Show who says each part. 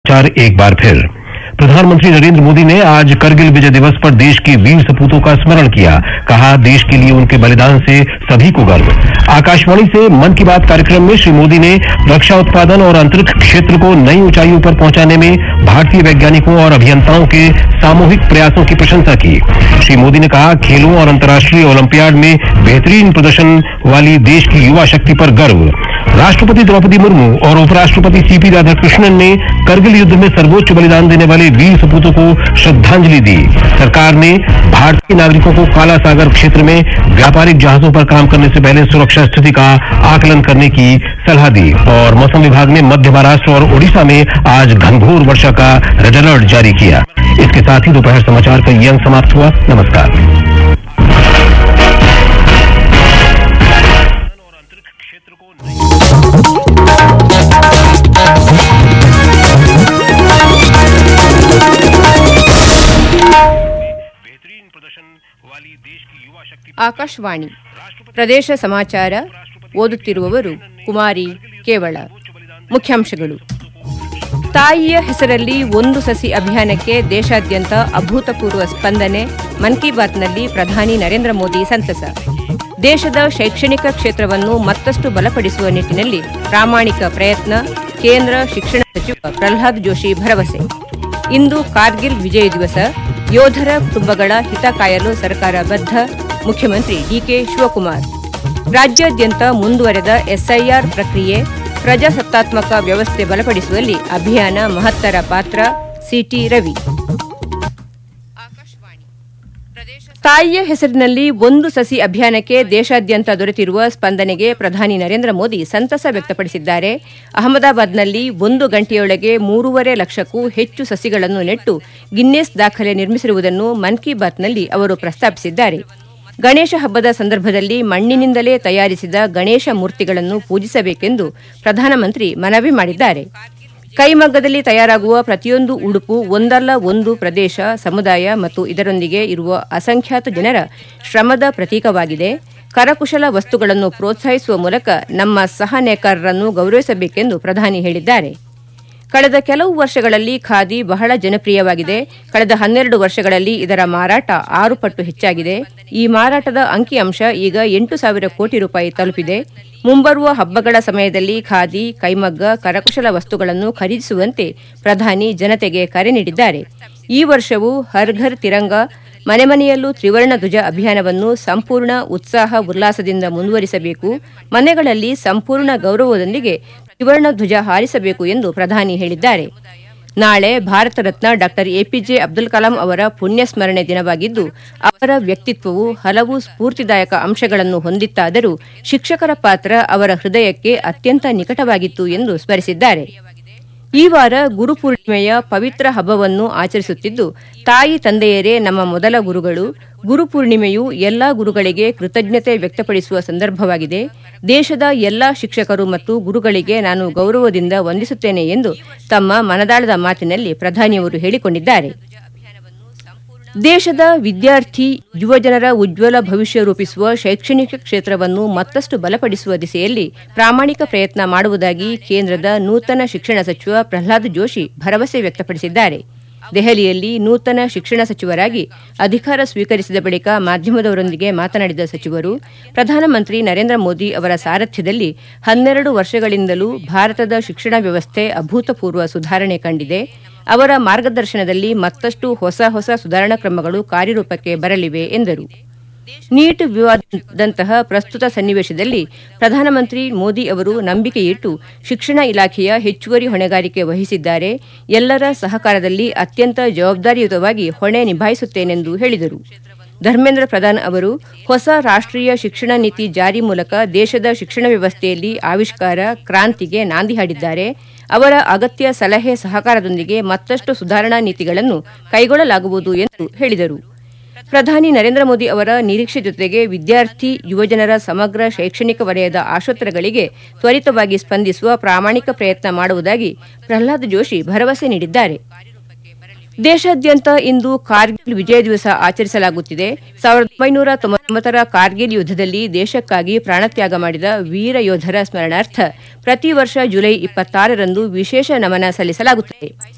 Speaker 1: समाचार एक बार फिर प्रधानमंत्री नरेंद्र मोदी ने आज करगिल विजय दिवस पर देश के वीर सपूतों का स्मरण किया कहा देश के लिए उनके बलिदान से सभी को गर्व आकाशवाणी से मन की बात कार्यक्रम में श्री मोदी ने रक्षा उत्पादन और अंतरिक्ष क्षेत्र को नई ऊंचाइयों पर पहुंचाने में भारतीय वैज्ञानिकों और अभियंताओं के सामूहिक प्रयासों की प्रशंसा की श्री मोदी ने कहा खेलों और अंतर्राष्ट्रीय ओलंपियाड में बेहतरीन प्रदर्शन वाली देश की युवा शक्ति पर गर्व राष्ट्रपति द्रौपदी मुर्मू और उपराष्ट्रपति सीपी राधाकृष्णन ने करगिल युद्ध में सर्वोच्च बलिदान देने वाले वीर सपूतों को श्रद्धांजलि दी सरकार ने भारतीय नागरिकों को काला सागर क्षेत्र में व्यापारिक जहाजों पर काम करने से पहले सुरक्षा स्थिति का आकलन करने की सलाह दी और मौसम विभाग ने मध्य महाराष्ट्र और ओडिशा में आज घनघोर वर्षा का रेड अलर्ट जारी किया इसके साथ ही दोपहर समाचार का ये अंक समाप्त हुआ नमस्कार बेहतरीन प्रदर्शन वाली देश की युवा शक्ति
Speaker 2: ಆಕಾಶವಾಣಿ ಪ್ರದೇಶ ಸಮಾಚಾರ ಓದುತ್ತಿರುವವರು ಕುಮಾರಿ ಕೇವಳ ಮುಖ್ಯಾಂಶಗಳು ತಾಯಿಯ ಹೆಸರಲ್ಲಿ ಒಂದು ಸಸಿ ಅಭಿಯಾನಕ್ಕೆ ದೇಶಾದ್ಯಂತ ಅಭೂತಪೂರ್ವ ಸ್ಪಂದನೆ ಮನ್ ಕಿ ಬಾತ್ನಲ್ಲಿ ಪ್ರಧಾನಿ ನರೇಂದ್ರ ಮೋದಿ ಸಂತಸ ದೇಶದ ಶೈಕ್ಷಣಿಕ ಕ್ಷೇತ್ರವನ್ನು ಮತ್ತಷ್ಟು ಬಲಪಡಿಸುವ ನಿಟ್ಟಿನಲ್ಲಿ ಪ್ರಾಮಾಣಿಕ ಪ್ರಯತ್ನ ಕೇಂದ್ರ ಶಿಕ್ಷಣ ಸಚಿವ ಪ್ರಹ್ಲಾದ್ ಜೋಶಿ ಭರವಸೆ ಇಂದು ಕಾರ್ಗಿಲ್ ವಿಜಯ ದಿವಸ ಯೋಧರ ಕುಟುಂಬಗಳ ಹಿತ ಕಾಯಲು ಸರ್ಕಾರ ಬದ್ಧ ಮುಖ್ಯಮಂತ್ರಿ ಡಿಕೆ ಶಿವಕುಮಾರ್ ರಾಜ್ಯಾದ್ಯಂತ ಮುಂದುವರೆದ ಎಸ್ಐಆರ್ ಪ್ರಕ್ರಿಯೆ ಪ್ರಜಾಸತ್ತಾತ್ಮಕ ವ್ಯವಸ್ಥೆ ಬಲಪಡಿಸುವಲ್ಲಿ ಅಭಿಯಾನ ಮಹತ್ತರ ಪಾತ್ರ ಸಿಟಿ ರವಿ ತಾಯಿಯ ಹೆಸರಿನಲ್ಲಿ ಒಂದು ಸಸಿ ಅಭಿಯಾನಕ್ಕೆ ದೇಶಾದ್ಯಂತ ದೊರೆತಿರುವ ಸ್ಪಂದನೆಗೆ ಪ್ರಧಾನಿ ನರೇಂದ್ರ ಮೋದಿ ಸಂತಸ ವ್ಯಕ್ತಪಡಿಸಿದ್ದಾರೆ ಅಹಮದಾಬಾದ್ನಲ್ಲಿ ಒಂದು ಗಂಟೆಯೊಳಗೆ ಮೂರುವರೆ ಲಕ್ಷಕ್ಕೂ ಹೆಚ್ಚು ಸಸಿಗಳನ್ನು ನೆಟ್ಟು ಗಿನ್ನೆಸ್ ದಾಖಲೆ ನಿರ್ಮಿಸಿರುವುದನ್ನು ಮನ್ ಕಿ ಬಾತ್ನಲ್ಲಿ ಅವರು ಪ್ರಸ್ತಾಪಿಸಿದ್ದಾರೆ ಗಣೇಶ ಹಬ್ಬದ ಸಂದರ್ಭದಲ್ಲಿ ಮಣ್ಣಿನಿಂದಲೇ ತಯಾರಿಸಿದ ಗಣೇಶ ಮೂರ್ತಿಗಳನ್ನು ಪೂಜಿಸಬೇಕೆಂದು ಪ್ರಧಾನಮಂತ್ರಿ ಮನವಿ ಮಾಡಿದ್ದಾರೆ ಕೈಮಗ್ಗದಲ್ಲಿ ತಯಾರಾಗುವ ಪ್ರತಿಯೊಂದು ಉಡುಪು ಒಂದಲ್ಲ ಒಂದು ಪ್ರದೇಶ ಸಮುದಾಯ ಮತ್ತು ಇದರೊಂದಿಗೆ ಇರುವ ಅಸಂಖ್ಯಾತ ಜನರ ಶ್ರಮದ ಪ್ರತೀಕವಾಗಿದೆ ಕರಕುಶಲ ವಸ್ತುಗಳನ್ನು ಪ್ರೋತ್ಸಾಹಿಸುವ ಮೂಲಕ ನಮ್ಮ ಸಹ ನೇಕಾರರನ್ನು ಗೌರವಿಸಬೇಕೆಂದು ಪ್ರಧಾನಿ ಹೇಳಿದ್ದಾರೆ ಕಳೆದ ಕೆಲವು ವರ್ಷಗಳಲ್ಲಿ ಖಾದಿ ಬಹಳ ಜನಪ್ರಿಯವಾಗಿದೆ ಕಳೆದ ಹನ್ನೆರಡು ವರ್ಷಗಳಲ್ಲಿ ಇದರ ಮಾರಾಟ ಆರು ಪಟ್ಟು ಹೆಚ್ಚಾಗಿದೆ ಈ ಮಾರಾಟದ ಅಂಕಿಅಂಶ ಈಗ ಎಂಟು ಸಾವಿರ ಕೋಟಿ ರೂಪಾಯಿ ತಲುಪಿದೆ ಮುಂಬರುವ ಹಬ್ಬಗಳ ಸಮಯದಲ್ಲಿ ಖಾದಿ ಕೈಮಗ್ಗ ಕರಕುಶಲ ವಸ್ತುಗಳನ್ನು ಖರೀದಿಸುವಂತೆ ಪ್ರಧಾನಿ ಜನತೆಗೆ ಕರೆ ನೀಡಿದ್ದಾರೆ ಈ ವರ್ಷವೂ ಹರ್ ಘರ್ ತಿರಂಗ ಮನೆ ಮನೆಯಲ್ಲೂ ತ್ರಿವರ್ಣ ಧ್ವಜ ಅಭಿಯಾನವನ್ನು ಸಂಪೂರ್ಣ ಉತ್ಸಾಹ ಉಲ್ಲಾಸದಿಂದ ಮುಂದುವರಿಸಬೇಕು ಮನೆಗಳಲ್ಲಿ ಸಂಪೂರ್ಣ ಗೌರವದೊಂದಿಗೆ ತ್ರಿವರ್ಣ ಧ್ವಜ ಹಾರಿಸಬೇಕು ಎಂದು ಪ್ರಧಾನಿ ಹೇಳಿದ್ದಾರೆ ನಾಳೆ ಭಾರತ ರತ್ನ ಡಾ ಎಪಿಜೆ ಅಬ್ದುಲ್ ಕಲಾಂ ಅವರ ಪುಣ್ಯ ಸ್ಮರಣೆ ದಿನವಾಗಿದ್ದು ಅವರ ವ್ಯಕ್ತಿತ್ವವು ಹಲವು ಸ್ಫೂರ್ತಿದಾಯಕ ಅಂಶಗಳನ್ನು ಹೊಂದಿತ್ತಾದರೂ ಶಿಕ್ಷಕರ ಪಾತ್ರ ಅವರ ಹೃದಯಕ್ಕೆ ಅತ್ಯಂತ ನಿಕಟವಾಗಿತ್ತು ಎಂದು ಸ್ಮರಿಸಿದ್ದಾರೆ ಈ ವಾರ ಗುರುಪೂರ್ಣಿಮೆಯ ಪವಿತ್ರ ಹಬ್ಬವನ್ನು ಆಚರಿಸುತ್ತಿದ್ದು ತಾಯಿ ತಂದೆಯರೇ ನಮ್ಮ ಮೊದಲ ಗುರುಗಳು ಗುರುಪೂರ್ಣಿಮೆಯು ಎಲ್ಲಾ ಗುರುಗಳಿಗೆ ಕೃತಜ್ಞತೆ ವ್ಯಕ್ತಪಡಿಸುವ ಸಂದರ್ಭವಾಗಿದೆ ದೇಶದ ಎಲ್ಲಾ ಶಿಕ್ಷಕರು ಮತ್ತು ಗುರುಗಳಿಗೆ ನಾನು ಗೌರವದಿಂದ ವಂದಿಸುತ್ತೇನೆ ಎಂದು ತಮ್ಮ ಮನದಾಳದ ಮಾತಿನಲ್ಲಿ ಪ್ರಧಾನಿಯವರು ಹೇಳಿಕೊಂಡಿದ್ದಾರೆ ದೇಶದ ವಿದ್ಯಾರ್ಥಿ ಯುವಜನರ ಉಜ್ವಲ ಭವಿಷ್ಯ ರೂಪಿಸುವ ಶೈಕ್ಷಣಿಕ ಕ್ಷೇತ್ರವನ್ನು ಮತ್ತಷ್ಟು ಬಲಪಡಿಸುವ ದಿಸೆಯಲ್ಲಿ ಪ್ರಾಮಾಣಿಕ ಪ್ರಯತ್ನ ಮಾಡುವುದಾಗಿ ಕೇಂದ್ರದ ನೂತನ ಶಿಕ್ಷಣ ಸಚಿವ ಪ್ರಹ್ಲಾದ್ ಜೋಶಿ ಭರವಸೆ ವ್ಯಕ್ತಪಡಿಸಿದ್ದಾರೆ ದೆಹಲಿಯಲ್ಲಿ ನೂತನ ಶಿಕ್ಷಣ ಸಚಿವರಾಗಿ ಅಧಿಕಾರ ಸ್ವೀಕರಿಸಿದ ಬಳಿಕ ಮಾಧ್ಯಮದವರೊಂದಿಗೆ ಮಾತನಾಡಿದ ಸಚಿವರು ಪ್ರಧಾನಮಂತ್ರಿ ನರೇಂದ್ರ ಮೋದಿ ಅವರ ಸಾರಥ್ಯದಲ್ಲಿ ಹನ್ನೆರಡು ವರ್ಷಗಳಿಂದಲೂ ಭಾರತದ ಶಿಕ್ಷಣ ವ್ಯವಸ್ಥೆ ಅಭೂತಪೂರ್ವ ಸುಧಾರಣೆ ಕಂಡಿದೆ ಅವರ ಮಾರ್ಗದರ್ಶನದಲ್ಲಿ ಮತ್ತಷ್ಟು ಹೊಸ ಹೊಸ ಸುಧಾರಣಾ ಕ್ರಮಗಳು ಕಾರ್ಯರೂಪಕ್ಕೆ ಬರಲಿವೆ ಎಂದರು ನೀಟ್ ವಿವಾದದಂತಹ ಪ್ರಸ್ತುತ ಸನ್ನಿವೇಶದಲ್ಲಿ ಪ್ರಧಾನಮಂತ್ರಿ ಮೋದಿ ಅವರು ನಂಬಿಕೆಯಿಟ್ಟು ಶಿಕ್ಷಣ ಇಲಾಖೆಯ ಹೆಚ್ಚುವರಿ ಹೊಣೆಗಾರಿಕೆ ವಹಿಸಿದ್ದಾರೆ ಎಲ್ಲರ ಸಹಕಾರದಲ್ಲಿ ಅತ್ಯಂತ ಜವಾಬ್ದಾರಿಯುತವಾಗಿ ಹೊಣೆ ನಿಭಾಯಿಸುತ್ತೇನೆಂದು ಹೇಳಿದರು ಧರ್ಮೇಂದ್ರ ಪ್ರಧಾನ್ ಅವರು ಹೊಸ ರಾಷ್ಟ್ರೀಯ ಶಿಕ್ಷಣ ನೀತಿ ಜಾರಿ ಮೂಲಕ ದೇಶದ ಶಿಕ್ಷಣ ವ್ಯವಸ್ಥೆಯಲ್ಲಿ ಆವಿಷ್ಕಾರ ಕ್ರಾಂತಿಗೆ ನಾಂದಿ ಹಾಡಿದ್ದಾರೆ ಅವರ ಅಗತ್ಯ ಸಲಹೆ ಸಹಕಾರದೊಂದಿಗೆ ಮತ್ತಷ್ಟು ಸುಧಾರಣಾ ನೀತಿಗಳನ್ನು ಕೈಗೊಳ್ಳಲಾಗುವುದು ಎಂದು ಹೇಳಿದರು ಪ್ರಧಾನಿ ನರೇಂದ್ರ ಮೋದಿ ಅವರ ನಿರೀಕ್ಷೆ ಜೊತೆಗೆ ವಿದ್ಯಾರ್ಥಿ ಯುವಜನರ ಸಮಗ್ರ ಶೈಕ್ಷಣಿಕ ವಲಯದ ಆಶೋತ್ತರಗಳಿಗೆ ತ್ವರಿತವಾಗಿ ಸ್ಪಂದಿಸುವ ಪ್ರಾಮಾಣಿಕ ಪ್ರಯತ್ನ ಮಾಡುವುದಾಗಿ ಪ್ರಹ್ಲಾದ್ ಜೋಶಿ ಭರವಸೆ ನೀಡಿದ್ದಾರೆ ದೇಶಾದ್ಯಂತ ಇಂದು ಕಾರ್ಗಿಲ್ ವಿಜಯ ದಿವಸ ಆಚರಿಸಲಾಗುತ್ತಿದೆ ಸಾವಿರದ ಒಂಬೈನೂರ ತೊಂಬತ್ತರ ಕಾರ್ಗಿಲ್ ಯುದ್ದದಲ್ಲಿ ದೇಶಕ್ಕಾಗಿ ಪ್ರಾಣತ್ಯಾಗ ಮಾಡಿದ ವೀರ ಯೋಧರ ಸ್ಮರಣಾರ್ಥ ಪ್ರತಿ ವರ್ಷ ಜುಲೈ ಇಪ್ಪತ್ತಾರರಂದು ವಿಶೇಷ ನಮನ ಸಲ್ಲಿಸಲಾಗುತ್ತದೆ